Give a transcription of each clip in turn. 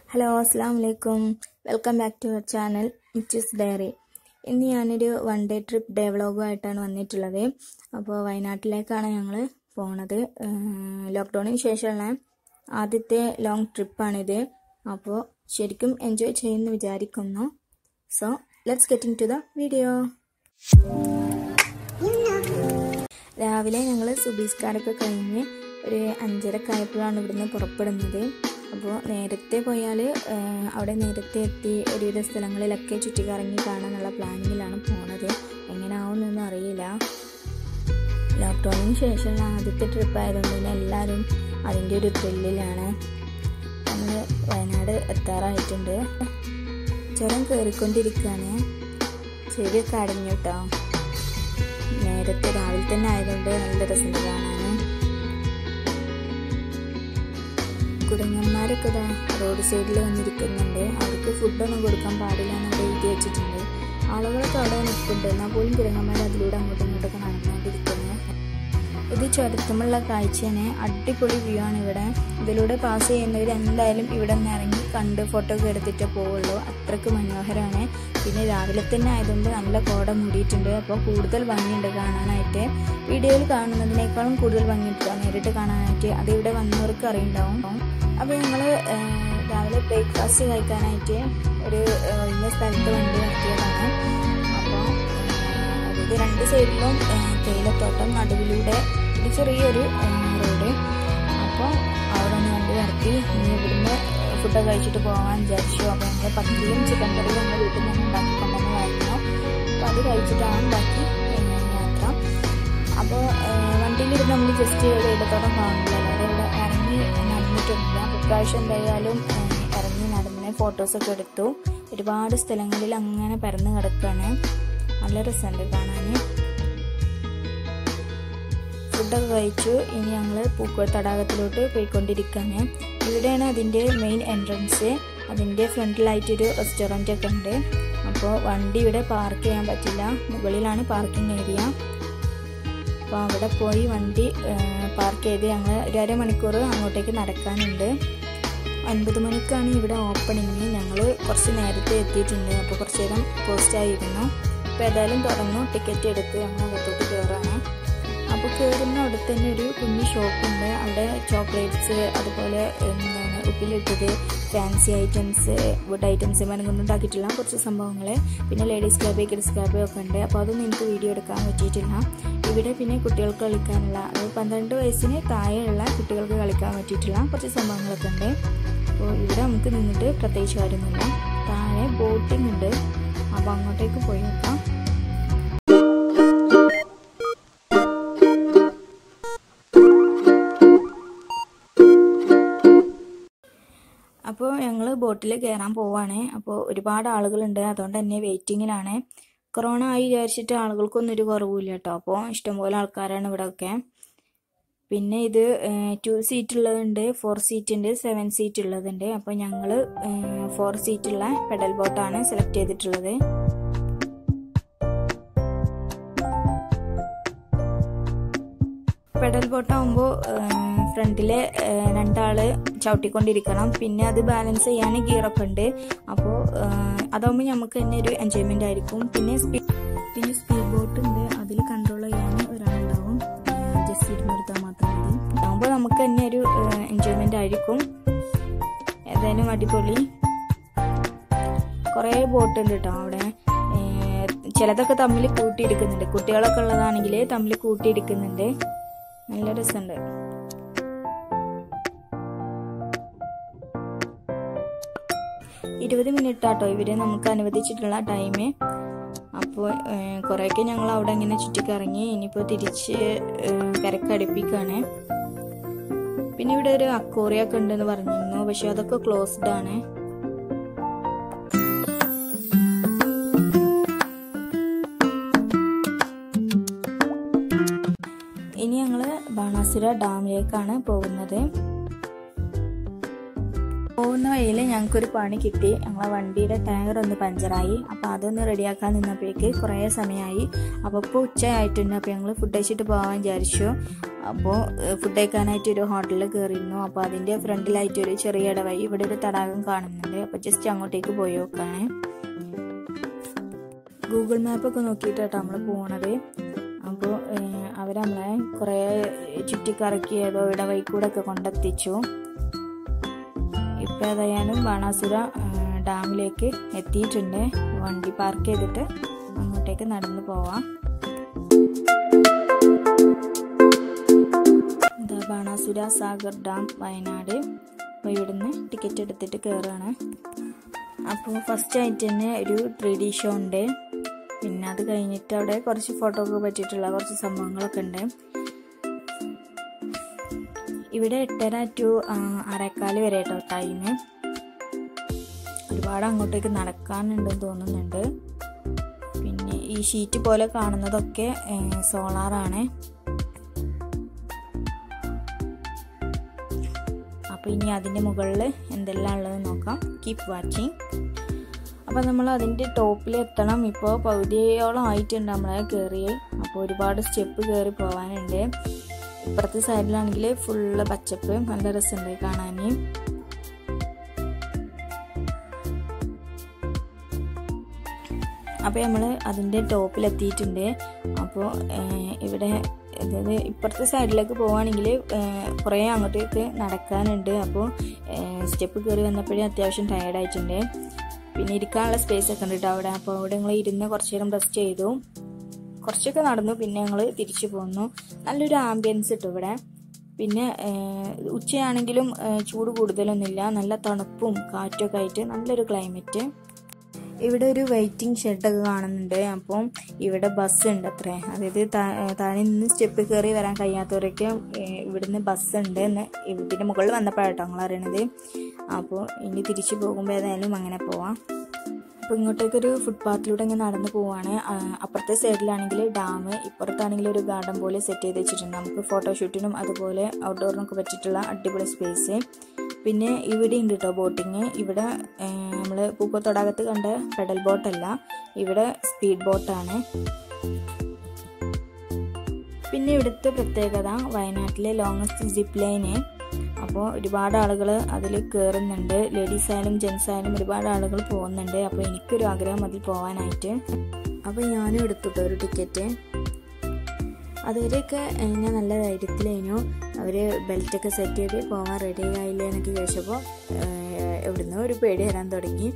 hello അസ്സാം വലൈക്കും welcome back to our channel മിച്ചസ് ഡയറി ഇന്ന് ഞാനൊരു വൺ ഡേ ട്രിപ്പ് ഡേ വ്ളോഗുമായിട്ടാണ് വന്നിട്ടുള്ളത് അപ്പോൾ വയനാട്ടിലേക്കാണ് ഞങ്ങൾ പോണത് ലോക്ക്ഡൗണിന് ശേഷമുള്ള ആദ്യത്തെ ലോങ് ട്രിപ്പാണിത് അപ്പോൾ ശരിക്കും എൻജോയ് ചെയ്യുമെന്ന് വിചാരിക്കുന്നു so let's get into the video രാവിലെ ഞങ്ങൾ സുബീസ്കാരൊക്കെ കഴിഞ്ഞ് ഒരു അഞ്ചരക്ക് ആയപ്പോഴാണ് ഇവിടുന്ന് പുറപ്പെടുന്നത് അപ്പോൾ നേരത്തെ പോയാൽ അവിടെ നേരത്തെ എത്തി ഒരുവിധ സ്ഥലങ്ങളിലൊക്കെ ചുറ്റിക്കറങ്ങി കാണാനുള്ള പ്ലാനിങ്ങിലാണ് പോണത് എങ്ങനെ ആവുമെന്നൊന്നും അറിയില്ല ലോക്ക്ഡൗണിന് ശേഷമുള്ള ആദ്യത്തെ ട്രിപ്പ് ആയതുകൊണ്ട് തന്നെ എല്ലാവരും അതിൻ്റെ ഒരു ത്രില്ലിലാണ് നമ്മൾ വയനാട് എത്താറായിട്ടുണ്ട് ചുരം കയറിക്കൊണ്ടിരിക്കുകയാണ് ചെവിയൊക്കെ അടഞ്ഞു കേട്ടോ നേരത്തെ രാവിലെ തന്നെ ആയതുകൊണ്ട് നല്ല രസമുണ്ട് കാണാൻ കുരങ്ങന്മാരൊക്കെ ഇതാ റോഡ് സൈഡിൽ വന്നിരിക്കുന്നുണ്ട് അവർക്ക് ഫുഡൊന്നും കൊടുക്കാൻ പാടില്ല എന്നൊക്കെ എഴുതി വെച്ചിട്ടുണ്ട് ആളുകളൊക്കെ അവിടെ നിൽക്കുന്നുണ്ട് എന്നാൽ പോലും കുരങ്ങന്മാർ അതിലൂടെ അങ്ങോട്ടും ഇങ്ങോട്ടൊക്കെ നടന്നുകൊണ്ടിരിക്കുന്നത് ഇത് ചുരത്തുമുള്ള കാഴ്ചയാണ് അടിപൊളി വ്യൂ ആണ് ഇവിടെ ഇതിലൂടെ പാസ് ചെയ്യുന്നവർ എന്തായാലും ഇവിടെ നിന്ന് ഇറങ്ങി കണ്ട് ഫോട്ടോ ഒക്കെ എടുത്തിട്ടേ പോവുള്ളൂ അത്രയ്ക്ക് മനോഹരമാണ് പിന്നെ രാവിലെ തന്നെ ആയതുകൊണ്ട് നല്ല കോട മൂടിയിട്ടുണ്ട് അപ്പോൾ കൂടുതൽ ഭംഗിയുണ്ട് കാണാനായിട്ട് വീഡിയോയിൽ കാണുന്നതിനേക്കാളും കൂടുതൽ ഭംഗിയുണ്ട് നേരിട്ട് കാണാനായിട്ട് അത് ഇവിടെ വന്നവർക്ക് അറിയുണ്ടാവും അപ്പോൾ ഞങ്ങൾ രാവിലെ ബ്രേക്ക്ഫാസ്റ്റ് കഴിക്കാനായിട്ട് ഒരു ഇന്ന സ്ഥലത്ത് വണ്ടി നിർത്തിയതാണ് അപ്പോൾ അതായത് രണ്ട് സൈഡിലും തേയിലത്തോട്ടം നടുവിലൂടെ ഒരു ചെറിയൊരു റോഡ് അപ്പോൾ അവിടെ നിന്ന് വണ്ടി നിർത്തി ഇനി ഇവിടുന്ന് ഫുഡ് കഴിച്ചിട്ട് പോകാൻ വിചാരിച്ചു അപ്പോൾ ഞങ്ങൾ പത്തിരിയും ചിക്കൻ കറിയും ഞങ്ങൾ വീട്ടിൽ നിന്ന് ഉണ്ടാക്കി കൊണ്ടുവന്നതായിരുന്നു അപ്പോൾ അത് കഴിച്ചിട്ടാണ് ബാക്കി യാത്ര അപ്പോൾ വണ്ടിയിലിരുന്ന് നമ്മൾ ജസ്റ്റ് തേയിലത്തോട്ടം കാണില്ലല്ലോ അവിടെ ഇവിടെ ഇറങ്ങി നടന്നിട്ടില്ല അപ്പോൾ ഇപ്രാവശ്യം എന്തായാലും ഇറങ്ങി നടന്ന് ഫോട്ടോസൊക്കെ എടുത്തു ഒരുപാട് സ്ഥലങ്ങളിൽ അങ്ങനെ പരന്ന് കിടക്കുകയാണ് നല്ല രസമുണ്ട് കാണാൻ ഫുഡൊക്കെ കഴിച്ചു ഇനി ഞങ്ങൾ പൂക്കോൾ തടാകത്തിലോട്ട് പോയിക്കൊണ്ടിരിക്കുകയാണ് ഇവിടെയാണ് അതിൻ്റെ മെയിൻ എൻട്രൻസ് അതിൻ്റെ ഫ്രണ്ടിലായിട്ടൊരു റെസ്റ്റോറൻ്റ് ഒക്കെ ഉണ്ട് അപ്പോൾ വണ്ടി ഇവിടെ പാർക്ക് ചെയ്യാൻ പറ്റില്ല മുകളിലാണ് പാർക്കിംഗ് ഏരിയ അപ്പോൾ അവിടെ പോയി വണ്ടി പാർക്ക് ചെയ്ത് ഞങ്ങൾ ഒരു അരമണിക്കൂർ അങ്ങോട്ടേക്ക് നടക്കാനുണ്ട് ഒൻപത് മണിക്കാണ് ഇവിടെ ഓപ്പണിങ് ഞങ്ങൾ കുറച്ച് നേരത്തെ എത്തിയിട്ടുണ്ട് അപ്പോൾ കുറച്ച് നേരം പോസ്റ്റായിരുന്നു അപ്പോൾ ഏതായാലും തുറന്നു ടിക്കറ്റ് എടുത്ത് ഞങ്ങൾ അകത്തോട്ട് കയറാണ് അപ്പോൾ കയറുന്ന അവിടെ തന്നെ ഒരു കുഞ്ഞു ഷോപ്പുണ്ട് അവിടെ ചോക്ലേറ്റ്സ് അതുപോലെ എന്താണ് ഉപ്പിലിട്ടത് ഫാൻസി ഐറ്റംസ് വുഡ് ഐറ്റംസ് മരം കൊണ്ടുണ്ടാക്കിയിട്ടുള്ള കുറച്ച് സംഭവങ്ങൾ പിന്നെ ലേഡീസ് ക്യാബ് കിഡ്സ് ക്യാബ് ഒക്കെ ഉണ്ട് അപ്പോൾ അതൊന്നും എനിക്ക് വീഡിയോ എടുക്കാൻ പറ്റിയിട്ടില്ല ഇവിടെ പിന്നെ കുട്ടികൾക്ക് കളിക്കാനുള്ള അതായത് പന്ത്രണ്ട് വയസ്സിന് താഴെയുള്ള കുട്ടികൾക്ക് കളിക്കാൻ പറ്റിയിട്ടുള്ള കുറച്ച് സംഭവങ്ങളൊക്കെ ഉണ്ട് അപ്പോൾ ഇവിടെ നമുക്ക് നിന്നിട്ട് പ്രത്യേകിച്ച് കാര്യമൊന്നുമില്ല താഴെ ബോട്ടിംഗ് ഉണ്ട് അപ്പോൾ അങ്ങോട്ടേക്ക് പോയി നോക്കാം അപ്പോൾ ഞങ്ങൾ ബോട്ടിൽ കയറാൻ പോവാണ് അപ്പോൾ ഒരുപാട് ആളുകളുണ്ട് അതുകൊണ്ട് തന്നെ വെയിറ്റിങ്ങിലാണ് കൊറോണ ആയി വിചാരിച്ചിട്ട് ആളുകൾക്കൊന്നും ഒരു കുറവില്ല കേട്ടോ അപ്പോൾ ഇഷ്ടംപോലെ ആൾക്കാരാണ് ഇവിടെ ഒക്കെ പിന്നെ ഇത് ടു സീറ്റ് ഉള്ളതുണ്ട് ഫോർ സീറ്റ് ഉണ്ട് സെവൻ സീറ്റ് ഉള്ളതുണ്ട് അപ്പോൾ ഞങ്ങൾ ഫോർ സീറ്റുള്ള പെഡൽ ബോട്ടാണ് സെലക്ട് ചെയ്തിട്ടുള്ളത് പെഡൽ ബോട്ടാകുമ്പോൾ ഫ്രണ്ടിലെ രണ്ടാള് ചവിട്ടിക്കൊണ്ടിരിക്കണം പിന്നെ അത് ബാലൻസ് ചെയ്യാൻ ഗിയറൊക്കെ ഉണ്ട് അപ്പോൾ അതാകുമ്പോൾ നമുക്ക് തന്നെ ഒരു എൻജോയ്മെൻ്റ് ആയിരിക്കും പിന്നെ സ്പീഡ് പിന്നെ സ്പീഡ് ബോട്ട് ഉണ്ട് അതിൽ കൺട്രോൾ ചെയ്യാൻ ഒരാളുണ്ടാവും ജസ്റ്റ് ഇരുന്ന് നിർത്താൻ മാത്രം മതി ആകുമ്പോൾ നമുക്ക് തന്നെ ഒരു എൻജോയ്മെൻ്റ് ആയിരിക്കും ഏതായാലും അടിപൊളി കുറേ ബോട്ട് ഉണ്ട് കേട്ടോ അവിടെ ചിലതൊക്കെ തമ്മിൽ കൂട്ടിയിടിക്കുന്നുണ്ട് കുട്ടികളൊക്കെ ഉള്ളതാണെങ്കിൽ തമ്മിൽ കൂട്ടിയിടിക്കുന്നുണ്ട് നല്ല രസമുണ്ട് ഇരുപത് മിനിറ്റ് ആട്ടോ ഇവര് നമുക്ക് അനുവദിച്ചിട്ടുള്ള ടൈം അപ്പോൾ കുറേയൊക്കെ ഞങ്ങൾ അവിടെ ഇങ്ങനെ ചുറ്റിക്കറങ്ങി ഇനിയിപ്പോൾ തിരിച്ച് കരക്കടുപ്പിക്കാണ് പിന്നെ ഇവിടെ ഒരു അക്കോറിയൊക്കെ ഉണ്ടെന്ന് പറഞ്ഞിരുന്നു പക്ഷെ അതൊക്കെ ക്ലോസ്ഡ് ആണ് ഇനി ഞങ്ങൾ ബാണാസുര ഡാമിലേക്കാണ് പോകുന്നത് പോകുന്ന വഴിയിൽ ഞങ്ങൾക്കൊരു പണി കിട്ടി ഞങ്ങളെ വണ്ടിയുടെ ടയർ ഒന്ന് പഞ്ചറായി അപ്പോൾ അതൊന്ന് റെഡിയാക്കാൻ നിന്നപ്പോഴേക്ക് കുറേ സമയമായി അപ്പോൾ ഇപ്പോൾ ഉച്ചയായിട്ടുണ്ട് അപ്പോൾ ഞങ്ങൾ ഫുഡ് കഴിച്ചിട്ട് പോകാൻ വിചാരിച്ചു അപ്പോൾ ഫുഡ് കഴിക്കാനായിട്ട് ഒരു ഹോട്ടലിൽ കയറിയിരുന്നു അപ്പോൾ അതിൻ്റെ ഫ്രണ്ടിലായിട്ട് ഒരു ചെറിയ ഇടവഴി ഇവിടെ ഒരു തടാകം കാണുന്നുണ്ട് അപ്പോൾ ജസ്റ്റ് അങ്ങോട്ടേക്ക് പോയി നോക്കാണ് ഗൂഗിൾ മാപ്പൊക്കെ നോക്കിയിട്ടാണ് നമ്മൾ പോണത് അപ്പോൾ അവർ നമ്മളെ കുറേ ചുറ്റിക്കറക്കി ഏതോ ഇടവഴി കൂടെ ഒക്കെ കൊണ്ടെത്തിച്ചു ഇപ്പോൾ ഏതായാലും ബാണാസുര ഡാമിലേക്ക് എത്തിയിട്ടുണ്ട് വണ്ടി പാർക്ക് ചെയ്തിട്ട് അങ്ങോട്ടേക്ക് നടന്നു പോവാം ഇതാ ബാണാസുര സാഗർ ഡാം വയനാട് അപ്പോൾ ഇവിടുന്ന് ടിക്കറ്റ് എടുത്തിട്ട് കയറുകയാണ് അപ്പോൾ ഫസ്റ്റ് ആയിട്ട് തന്നെ ഒരു ത്രീ ഡി ഷോ ഉണ്ട് പിന്നെ അത് കഴിഞ്ഞിട്ട് അവിടെ കുറച്ച് ഫോട്ടോക്ക് പറ്റിയിട്ടുള്ള കുറച്ച് സംഭവങ്ങളൊക്കെ ഉണ്ട് ഇവിടെ എട്ടര ടു അരക്കാല് വരെ കേട്ടോ ടൈം ഒരുപാട് അങ്ങോട്ടേക്ക് നടക്കാനുണ്ടെന്ന് തോന്നുന്നുണ്ട് പിന്നെ ഈ ഷീറ്റ് പോലെ കാണുന്നതൊക്കെ സോളാറാണ് അപ്പോൾ ഇനി അതിൻ്റെ മുകളിൽ എന്തെല്ലാം ഉള്ളത് നോക്കാം കീപ്പ് വാച്ചിങ് അപ്പോൾ നമ്മൾ അതിൻ്റെ ടോപ്പിൽ എത്തണം ഇപ്പോൾ പകുതിയോളം ആയിട്ടുണ്ട് നമ്മളെ കയറി അപ്പോൾ ഒരുപാട് സ്റ്റെപ്പ് കയറി പോകാനുണ്ട് ഇപ്പുറത്തെ സൈഡിലാണെങ്കിൽ ഫുള്ള് പച്ചപ്പ് നല്ല രസമുണ്ട് കാണാൻ അപ്പോൾ നമ്മൾ അതിൻ്റെ ടോപ്പിലെത്തിയിട്ടുണ്ട് അപ്പോൾ ഇവിടെ അതായത് ഇപ്പുറത്തെ സൈഡിലേക്ക് പോവുകയാണെങ്കിൽ കുറേ അങ്ങോട്ടേക്ക് നടക്കാനുണ്ട് അപ്പോൾ സ്റ്റെപ്പ് കയറി വന്നപ്പോഴേ അത്യാവശ്യം ടയർഡായിട്ടുണ്ട് പിന്നെ ഇരിക്കാനുള്ള സ്പേസ് ഒക്കെ ഉണ്ട് കേട്ടോ അവിടെ അപ്പോൾ അവിടെ ഞങ്ങൾ ഇരുന്ന് കുറച്ച് നേരം റെസ്റ്റ് ചെയ്തു കുറച്ചൊക്കെ നടന്നു പിന്നെ ഞങ്ങൾ തിരിച്ചു പോന്നു നല്ലൊരു ആംബിയൻസ് ഇട്ടു ഇവിടെ പിന്നെ ഉച്ചയാണെങ്കിലും ചൂട് കൂടുതലൊന്നുമില്ല നല്ല തണുപ്പും കാറ്റൊക്കെ ആയിട്ട് നല്ലൊരു ക്ലൈമറ്റ് ഇവിടെ ഒരു വെയിറ്റിംഗ് ഷെഡൊക്കെ കാണുന്നുണ്ട് അപ്പം ഇവിടെ ബസ് ഉണ്ട് അത്രേ അതായത് താഴെ നിന്ന് സ്റ്റെപ്പ് കയറി വരാൻ കഴിയാത്തവരൊക്കെ ഇവിടുന്ന് ബസ് ഉണ്ട് എന്ന് ഇതിൻ്റെ മുകളിൽ വന്നപ്പോഴാട്ടോ ഞങ്ങൾ അറിയണത് അപ്പോൾ ഇനി തിരിച്ചു പോകുമ്പോൾ ഏതായാലും അങ്ങനെ പോവാം അപ്പോൾ ഇങ്ങോട്ടേക്കൊരു ഫുട്പാത്തിലൂടെ ഇങ്ങനെ നടന്നു പോവാണ് അപ്പുറത്തെ സൈഡിലാണെങ്കിൽ ഡാം ഇപ്പുറത്താണെങ്കിൽ ഒരു ഗാർഡൻ പോലെ സെറ്റ് ചെയ്ത് വെച്ചിട്ടുണ്ട് നമുക്ക് ഫോട്ടോഷൂട്ടിനും അതുപോലെ ഔട്ട്ഡോറിനൊക്കെ പറ്റിയിട്ടുള്ള അടിപൊളി സ്പേസ് പിന്നെ ഇവിടെ ഉണ്ട് കേട്ടോ ബോട്ടിങ് ഇവിടെ നമ്മൾ പൂക്കോത്തടാകത്ത് കണ്ട പെഡൽ ബോട്ടല്ല ഇവിടെ സ്പീഡ് ബോട്ടാണ് പിന്നെ ഇവിടുത്തെ പ്രത്യേകത വയനാട്ടിലെ ലോങ്ങസ്റ്റ് ജിപ്പ് ലൈന് അപ്പോൾ ഒരുപാട് ആളുകൾ അതിൽ കയറുന്നുണ്ട് ലേഡീസ് ആയാലും ജെൻസ് ആയാലും ഒരുപാട് ആളുകൾ പോകുന്നുണ്ട് അപ്പോൾ എനിക്കൊരു ആഗ്രഹം അതിൽ പോകാനായിട്ട് അപ്പോൾ ഞാനും എടുത്തിട്ടോ ഒരു ടിക്കറ്റ് അതുവരെയൊക്കെ ഞാൻ നല്ല ധൈര്യത്തിലേനു അവർ ബെൽറ്റൊക്കെ സെറ്റ് ചെയ്ത് പോകാൻ റെഡി ആയില്ല എന്നൊക്കെ ചോദിച്ചപ്പോൾ എവിടുന്നോ ഒരു പേടി വരാൻ തുടങ്ങി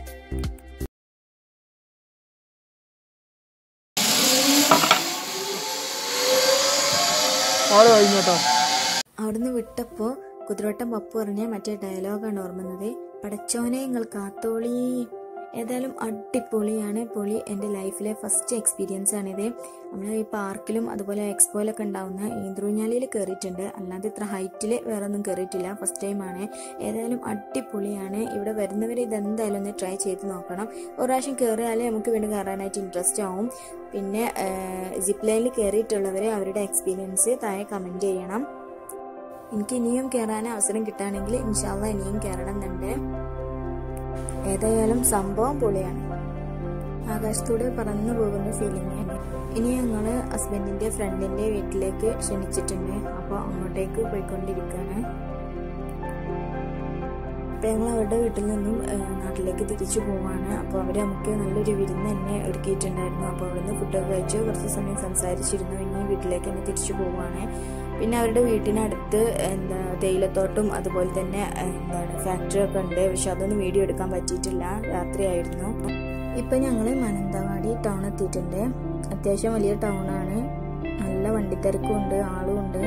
അവിടുന്ന് വിട്ടപ്പോൾ കുതിരവട്ടം പപ്പു പറഞ്ഞ മറ്റേ ഡയലോഗാണ് ഓർമ്മന്നത് പടച്ചോനെ നിങ്ങൾ കാത്തോളി ഏതായാലും അടിപൊളിയാണ് പൊളി എൻ്റെ ലൈഫിലെ ഫസ്റ്റ് എക്സ്പീരിയൻസ് ആണിത് നമ്മൾ ഈ പാർക്കിലും അതുപോലെ എക്സ്പോയിലൊക്കെ ഉണ്ടാവുന്ന ഈന്ത്രൂഞ്ഞാലിയിൽ കയറിയിട്ടുണ്ട് അല്ലാതെ ഇത്ര ഹൈറ്റിൽ വേറെ ഒന്നും കയറിയിട്ടില്ല ഫസ്റ്റ് ടൈമാണ് ഏതായാലും അടിപൊളിയാണ് ഇവിടെ വരുന്നവർ ഇതെന്തായാലും ഒന്ന് ട്രൈ ചെയ്ത് നോക്കണം ഒരു പ്രാവശ്യം കയറിയാലേ നമുക്ക് വീണ്ടും കയറാനായിട്ട് ഇൻട്രസ്റ്റ് ആവും പിന്നെ ജിപ്പ് ലൈനിൽ കയറിയിട്ടുള്ളവർ അവരുടെ എക്സ്പീരിയൻസ് താഴെ കമൻറ്റ് ചെയ്യണം എനിക്ക് ഇനിയും കയറാൻ അവസരം കിട്ടുകയാണെങ്കിൽ ഇൻഷാല്ല ഇനിയും കയറണം എന്നുണ്ട് ഏതായാലും സംഭവം പൊളിയാണ് ആകാശത്തൂടെ പറന്നു പോകുന്ന ഫീലിംഗ് ആണ് ഇനി ഞങ്ങൾ ഹസ്ബൻഡിന്റെ ഫ്രണ്ടിന്റെ വീട്ടിലേക്ക് ക്ഷണിച്ചിട്ടുണ്ട് അപ്പോൾ അങ്ങോട്ടേക്ക് പോയിക്കൊണ്ടിരിക്കുകയാണ് അപ്പോൾ ഞങ്ങൾ അവരുടെ വീട്ടിൽ നിന്നും നാട്ടിലേക്ക് തിരിച്ചു പോവാണ് അപ്പോൾ അവർ നമുക്ക് നല്ലൊരു വിരുന്ന് തന്നെ ഒരുക്കിയിട്ടുണ്ടായിരുന്നു അപ്പോൾ അവിടുന്ന് ഫുഡൊക്കെ കഴിച്ചു കുറച്ച് സമയം സംസാരിച്ചിരുന്നു ഇനി വീട്ടിലേക്ക് തന്നെ തിരിച്ചു പോവാണ് പിന്നെ അവരുടെ വീട്ടിനടുത്ത് എന്താ തേയിലത്തോട്ടും അതുപോലെ തന്നെ എന്താണ് ഫാക്ടറി ഒക്കെ ഉണ്ട് പക്ഷെ അതൊന്നും വീഡിയോ എടുക്കാൻ പറ്റിയിട്ടില്ല രാത്രിയായിരുന്നു ഇപ്പം ഞങ്ങൾ മാനന്തവാടി ടൗൺ എത്തിയിട്ടുണ്ട് അത്യാവശ്യം വലിയ ടൗൺ ആണ് നല്ല വണ്ടിത്തിരക്കും ഉണ്ട് ആളും ഉണ്ട്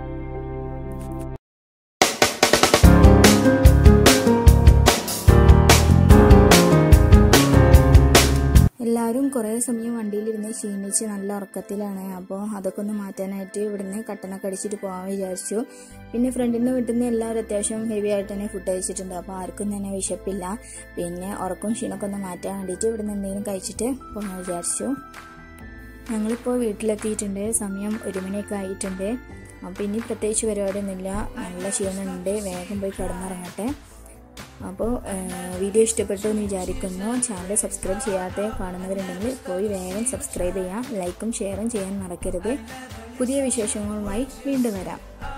എല്ലാവരും കുറേ സമയം വണ്ടിയിലിരുന്ന് ക്ഷീണിച്ച് നല്ല ഉറക്കത്തിലാണ് അപ്പോൾ അതൊക്കെ ഒന്ന് മാറ്റാനായിട്ട് ഇവിടുന്ന് കട്ടനൊക്കെ അടിച്ചിട്ട് പോകാൻ വിചാരിച്ചു പിന്നെ ഫ്രണ്ടിൻ്റെ വീട്ടിൽ നിന്ന് എല്ലാവരും അത്യാവശ്യം ഹെവി ആയിട്ട് തന്നെ ഫുഡ് കഴിച്ചിട്ടുണ്ട് അപ്പോൾ ആർക്കും തന്നെ വിശപ്പില്ല പിന്നെ ഉറക്കും ക്ഷീണമൊക്കെ ഒന്ന് മാറ്റാൻ വേണ്ടിയിട്ട് ഇവിടുന്ന് എന്തെങ്കിലും കഴിച്ചിട്ട് പോകാൻ വിചാരിച്ചു ഞങ്ങളിപ്പോൾ വീട്ടിലെത്തിയിട്ടുണ്ട് സമയം ഒരു മണിയൊക്കെ ആയിട്ടുണ്ട് അപ്പോൾ ഇനി പ്രത്യേകിച്ച് പരിപാടിയൊന്നുമില്ല നല്ല ക്ഷീണമുണ്ട് വേഗം പോയി കിടന്നിറങ്ങട്ടെ അപ്പോൾ വീഡിയോ ഇഷ്ടപ്പെട്ടു എന്ന് വിചാരിക്കുന്നു ചാനൽ സബ്സ്ക്രൈബ് ചെയ്യാതെ കാണുന്നവരുണ്ടെങ്കിൽ പോയി വേഗം സബ്സ്ക്രൈബ് ചെയ്യാം ലൈക്കും ഷെയറും ചെയ്യാൻ മറക്കരുത് പുതിയ വിശേഷങ്ങളുമായി വീണ്ടും വരാം